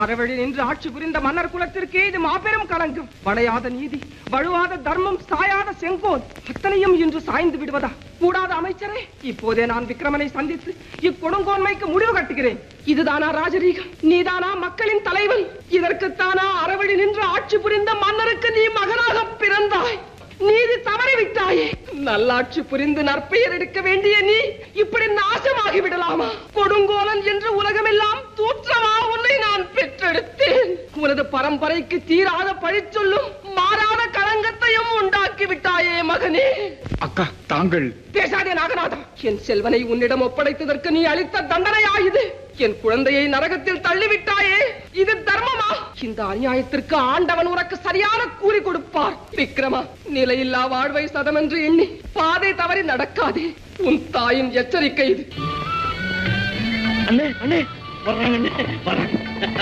அறவழி நின்று ஆட்சி புரிந்த மன்னர் குலத்திற்கு இது மாபெரும் களங்கம் வளையாத நீதி வழுவாத தர்மம் சாயாத செங்கோல் அத்தனையும் இன்று சாய்ந்து விடுவதா கூடாத அமைச்சரே இப்போதே நான் விக்ரமனை சந்தித்து இக்கொடுங்கோன்மைக்கு முடிவு கட்டுகிறேன் இதுதானா ராஜரீகம் நீதானா மக்களின் தலைவன் இதற்குத்தானா அறவழி நின்று ஆட்சி புரிந்த மன்னருக்கு நீ மகனாக பிறந்தாய் நீதி தவறிவிட்டாயே நல்லாட்சி புரிந்து நற்பெயர் எடுக்க வேண்டிய நீ இப்படி நாசமாகி விடலாமா கொடுங்கோலன் என்று உலகமெல்லாம் தூற்றமா உன்னை நான் பெற்றெடுத்தேன் உனது பரம்பரைக்கு தீராத பழிச்சொல்லும் மாறாத களங்கத்தையும் உண்டாக்கி விட்டாயே மகனே அக்கா தாங்கள் பேசாதே நாகநாதா என் செல்வனை உன்னிடம் ஒப்படைத்ததற்கு நீ அளித்த தண்டனையா இது என் குழந்தையை நரகத்தில் தள்ளிவிட்டாயே இது தர்மமா இந்த அநியாயத்திற்கு ஆண்டவன் உனக்கு சரியான கூலி கொடுப்பார் விக்ரமா நிலையில்லா வாழ்வை சதமென்று எண்ணி பாதை தவறி நடக்காதே உன் தாயின் எச்சரிக்கை இது அண்ணே அண்ணே வர்றாங்க அண்ணே வர்றாங்க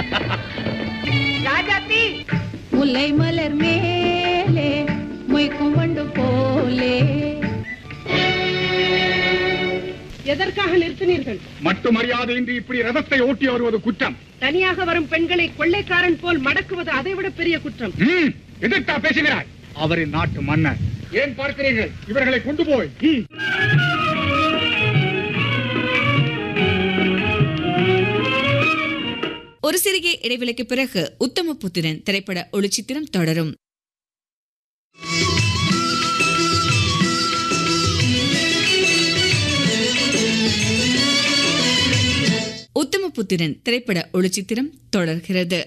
ராஜாத்தி முல்லை மலர் மேலே மொய்க்கும் வண்டு போலே எதற்காக நிறுத்தினீர்கள் மட்டு மரியாதையின்றி இப்படி ரதத்தை ஓட்டி வருவது குற்றம் தனியாக வரும் பெண்களை கொள்ளைக்காரன் போல் மடக்குவது அதைவிட பெரிய குற்றம் ம், எதிர்த்தா பேசுகிறாய் அவரின் நாட்டு மன்னர் ஏன் பார்க்கிறீர்கள் இவர்களை கொண்டு போய் ம். ஒரு சிறிய இடைவெளிக்கு பிறகு உத்தம புத்திரன் திரைப்பட ஒளிச்சித்திரம் தொடரும் உத்தம புத்திரன் திரைப்பட ஒளிச்சித்திரம் தொடர்கிறது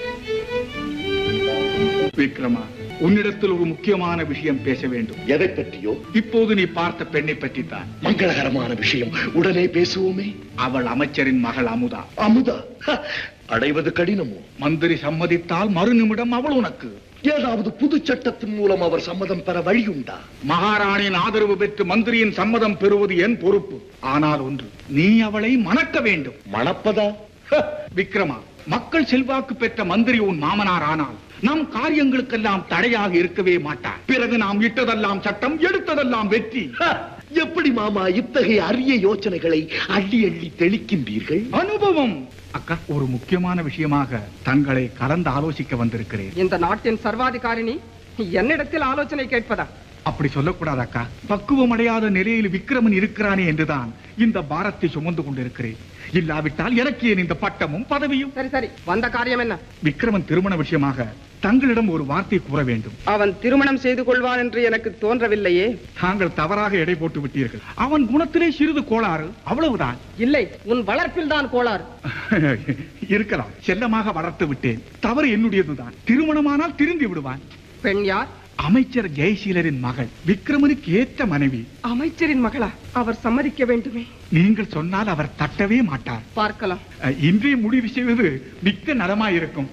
விக்ரமா உன்னிடத்தில் ஒரு முக்கியமான விஷயம் பேச வேண்டும் எதை பற்றியோ இப்போது நீ பார்த்த பெண்ணை பற்றித்தான் மங்களகரமான விஷயம் உடனே பேசுவோமே அவள் அமைச்சரின் மகள் அமுதா அமுதா ஹ, அடைவது கடினமோ மந்திரி சம்மதித்தால் மறுநிமிடம் அவள் உனக்கு ஏதாவது புது சட்டத்தின் மூலம் அவர் சம்மதம் பெற வழியுண்டா மகாராணியின் ஆதரவு பெற்று மந்திரியின் சம்மதம் பெறுவது என் பொறுப்பு ஆனால் ஒன்று நீ அவளை மணக்க வேண்டும் மணப்பதா ஹ, விக்ரமா மக்கள் செல்வாக்கு பெற்ற மந்திரி உன் மாமனார் ஆனால் நம் காரியங்களுக்கெல்லாம் தடையாக இருக்கவே மாட்டார் பிறகு நாம் இட்டதெல்லாம் சட்டம் எடுத்ததெல்லாம் வெற்றி ஹ, எப்படி மாமா இத்தகைய அரிய யோசனைகளை அள்ளி அள்ளி தெளிக்கின்றீர்கள் அனுபவம் அக்கா ஒரு முக்கியமான விஷயமாக தங்களை கலந்து ஆலோசிக்க வந்திருக்கிறேன் இந்த நாட்டின் சர்வாதிகாரினி என்னிடத்தில் ஆலோசனை கேட்பதா அப்படி சொல்லக்கூடாது அக்கா பக்குவம் அடையாத நிலையில் விக்ரமன் இருக்கிறானே என்றுதான் இந்த பாரத்தை சுமந்து கொண்டிருக்கிறேன் இல்லாவிட்டால் எனக்கு ஏன் இந்த பட்டமும் பதவியும் சரி சரி வந்த காரியம் என்ன விக்ரமன் திருமண விஷயமாக தங்களிடம் ஒரு வார்த்தை கூற வேண்டும் அவன் திருமணம் செய்து கொள்வான் என்று எனக்கு தோன்றவில்லையே தாங்கள் தவறாக எடை போட்டு விட்டீர்கள் அவன் குணத்திலே சிறிது கோளாறு அவ்வளவுதான் இல்லை உன் வளர்ப்பில் தான் கோளாறு இருக்கலாம் செல்லமாக வளர்த்து விட்டேன் தவறு என்னுடையதுதான் திருமணமானால் திரும்பி விடுவான் பெண் யார் அமைச்சர் ஜெயசீலரின் மகள் விக்ரமனுக்கு ஏற்ற மனைவி அமைச்சரின் மகளா அவர் சம்மதிக்க வேண்டுமே நீங்கள் சொன்னால் அவர் தட்டவே மாட்டார் பார்க்கலாம் அஹ், இன்றே முடிவு செய்வது மிக்க நலமாயிருக்கும்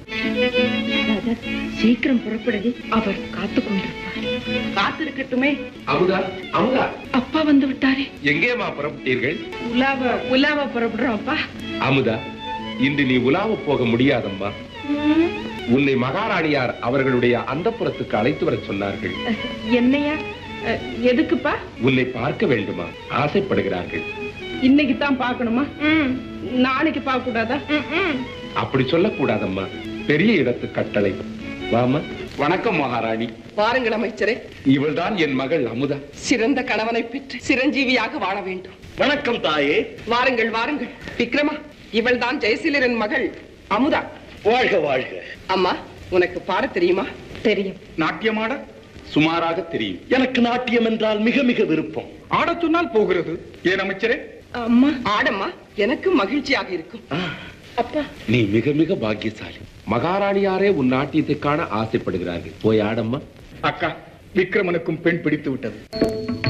சீக்கிரம் புறப்படுது அவர் காத்து கொண்டிருப்பார் காத்திருக்கட்டுமே அமுதா அமுதா அப்பா வந்து விட்டாரே எங்கேமா புறப்பட்டீர்கள் உலாவ உலாவ புறப்படுறோம் அப்பா அமுதா இன்று நீ உலாவ போக முடியாதம்மா உன்னை மகாராணியார் அவர்களுடைய அந்தப்புறத்துக்கு அழைத்து வரச் சொன்னார்கள் என்னையா அஹ், எதுக்குப்பா உன்னை பார்க்க வேண்டுமா ஆசைப்படுகிறார்கள் இன்னைக்கு தான் பார்க்கணுமா நாளைக்கு பார்க்க கூடாதா அப்படி சொல்லக்கூடாதம்மா பெரிய இடத்து கட்டளை வாமா வணக்கம் மகாராணி பாருங்கள் அமைச்சரே இவள்தான் என் மகள் அமுதா சிறந்த கணவனை பெற்று சிரஞ்சீவியாக வாழ வேண்டும் வணக்கம் தாயே வாருங்கள் வாருங்கள் விக்ரமா இவள்தான் ஜெயசீலரின் மகள் அமுதா வாழ்க வாழ்க அம்மா உனக்கு பாட தெரியுமா தெரியும் நாட்டியமாட சுமாராக தெரியும் எனக்கு நாட்டியம் என்றால் மிக மிக விருப்பம் ஆடச் சொன்னால் போகிறது ஏன் அமைச்சரே அம்மா ஆடம்மா எனக்கு மகிழ்ச்சியாக இருக்கும் அப்பா நீ மிக மிக பாக்கியசாலி மகாராணியாரே உன் நாட்டியத்தை காண ஆசைப்படுகிறார்கள் போய் ஆடம்மா அக்கா விக்ரமனுக்கும் பெண் பிடித்து விட்டது